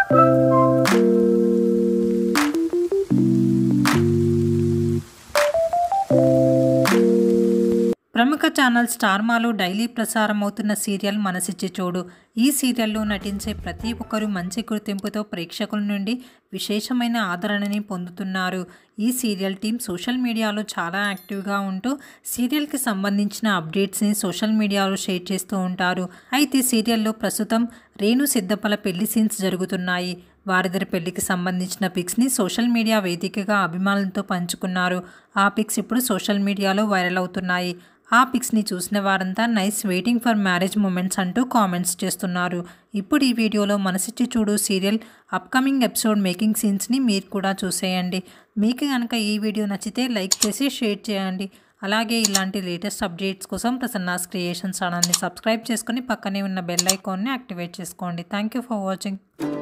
ప్రముఖ channel స్టార్మాలో daily ప్రసారం అవుతున్న సీరియల్ మనసిచ్చి చూడు ఈ సీరియల్లో నటించే ప్రతి ఒక్కరూ మంచి గుర్తింపుతో ప్రేక్షకుల నుండి విశేషమైన ఆదరణని పొందుతున్నారు ఈ సీరియల్ టీం సోషల్ మీడియాలో చాలా యాక్టివ్గా ఉంటూ సీరియల్కి సంబంధించిన అప్డేట్స్ని సోషల్ మీడియాలో షేర్ చేస్తూ ఉంటారు అయితే సీరియల్లో ప్రస్తుతం రేణు సిద్ధప్పల పెళ్లి సీన్స్ జరుగుతున్నాయి వారిద్దరి పెళ్లికి సంబంధించిన పిక్స్ని సోషల్ మీడియా వేదికగా అభిమానులతో పంచుకున్నారు ఆ పిక్స్ ఇప్పుడు సోషల్ మీడియాలో వైరల్ అవుతున్నాయి ఆ పిక్స్ని చూసిన వారంతా nice waiting for marriage moments అంటూ కామెంట్స్ చేస్తున్నారు ఇప్పుడు ఈ వీడియోలో Manasichi Choodu serial upcoming episode making సీన్స్ని మీరు కూడా చూసేయండి మీకు కనుక ఈ వీడియో నచ్చితే లైక్ చేసి షేర్ చేయండి అలాగే ఇలాంటి లేటెస్ట్ అప్డేట్స్ కోసం ప్రసన్నాస్ క్రియేషన్ ఛానల్ని సబ్స్క్రైబ్ చేసుకొని పక్కనే ఉన్న బెల్ ఐకాన్ని యాక్టివేట్ చేసుకోండి థ్యాంక్ యూ ఫర్ వాచింగ్